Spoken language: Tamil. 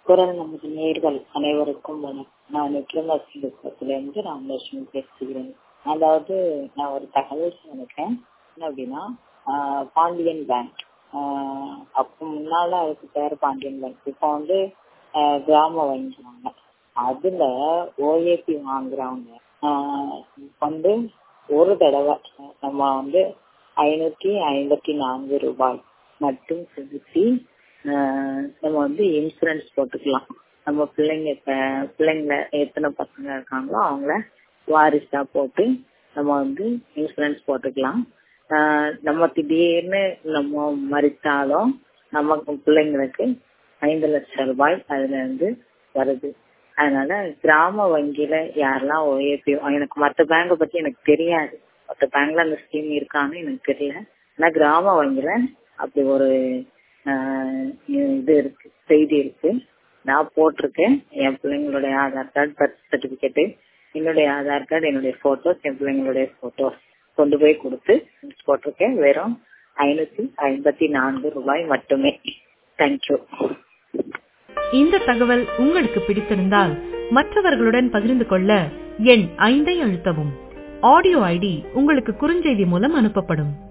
குரல் நமது நேர்கள் அனைவருக்கும் வணக்கம் நான் விக்ரமாசிலிருந்து ராமலட்சுமி பேசுகிறேன் அதாவது நான் ஒரு தகவல் சொல்லிருக்கேன் என்ன அப்படின்னா ஆஹ் பாண்டியன் பேங்க் ஆஹ் அப்போ முன்னால அதுக்கு பேர் பாண்டியன் பேங்க் இப்போ வந்து ஆஹ் கிராம வங்கிவாங்க அதுல ஓஏபி வாங்குறவங்க ஆஹ் வந்து ஒரு தடவை நம்ம வந்து ஐநூத்தி ஐம்பத்தி நான்கு ரூபாய் மட்டும் செலுத்தி ஆஹ் நம்ம வந்து இன்சூரன்ஸ் போட்டுக்கலாம் நம்ம பிள்ளைங்க இப்ப பிள்ளைங்கள எத்தனை பசங்க இருக்காங்களோ அவங்கள வாரிசா போட்டு நம்ம வந்து இன்சூரன்ஸ் போட்டுக்கலாம் ஆஹ் நம்ம திடீர்னு நம்ம மறித்தாலும் நமக்கு பிள்ளைங்களுக்கு ஐந்து லட்சம் ரூபாய் அதுல இருந்து வருது அதனால கிராம வங்கியில யாரெல்லாம் ஓஏபி எனக்கு மற்ற பேங்கை பத்தி எனக்கு தெரியாது மற்ற பேங்க்ல அந்த ஸ்கீம் இருக்கான்னு எனக்கு தெரியல ஆனா கிராம வங்கியில அப்படி ஒரு இது இருக்கு செய்தி இருக்கு நான் போட்டிருக்கேன் என் பிள்ளைங்களுடைய ஆதார் கார்டு பர்த் சர்டிபிகேட்டு என்னுடைய ஆதார் கார்டு என்னுடைய போட்டோஸ் என் பிள்ளைங்களுடைய போட்டோஸ் கொண்டு போய் கொடுத்து போட்டிருக்கேன் வெறும் ஐநூத்தி ஐம்பத்தி நான்கு ரூபாய் மட்டுமே தேங்க்யூ இந்த தகவல் உங்களுக்கு பிடித்திருந்தால் மற்றவர்களுடன் பகிர்ந்து கொள்ள எண் ஐந்தை அழுத்தவும் ஆடியோ ஐடி உங்களுக்கு குறுஞ்செய்தி மூலம் அனுப்பப்படும்